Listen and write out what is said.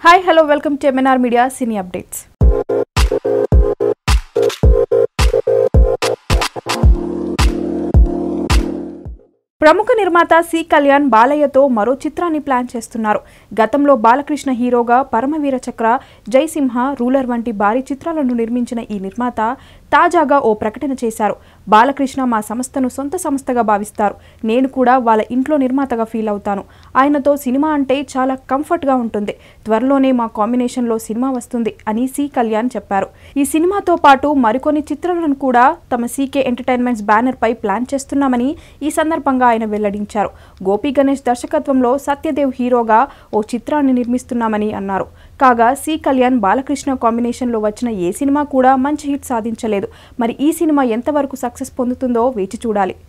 hi hello welcome to MNR media cine updates ప్రముఖ నిర్మాత C Kalyan బాలయ్యతో మరో చిత్రాన్ని ప్లాన్ చేస్తున్నారు గతంలో బాలకృష్ణ హీరోగా పరమవీర చక్ర జైసింహ రూలర్ వంటి భారీ చిత్రాలను నిర్మించిన ఈ నిర్మాత తాజాగా ఓ ప్రకటన చేశారు బాలకృష్ణ మా సంస్థను సొంత సంస్థగా భావిస్తారు నేను కూడా వాళ్ళ ఇంట్లో నిర్మాతగా ఫీల్ అవుతాను ఆయనతో సినిమా అంటే చాలా కంఫర్ట్గా ఉంటుంది త్వరలోనే మా కాంబినేషన్లో సినిమా వస్తుంది అని సి కళ్యాణ్ చెప్పారు ఈ సినిమాతో పాటు మరికొన్ని చిత్రాలను కూడా తమ సీకే ఎంటర్టైన్మెంట్స్ బ్యానర్ పై ప్లాన్ చేస్తున్నామని ఈ సందర్భంగా ఆయన వెల్లడించారు గోపి గణేష్ దర్శకత్వంలో సత్యదేవ్ హీరోగా ఓ చిత్రాన్ని నిర్మిస్తున్నామని అన్నారు కాగా సి కళ్యాణ్ బాలకృష్ణ కాంబినేషన్లో వచ్చిన ఏ సినిమా కూడా మంచి హిట్ సాధించలేదు మరి ఈ సినిమా ఎంతవరకు సక్సెస్ పొందుతుందో వేచి చూడాలి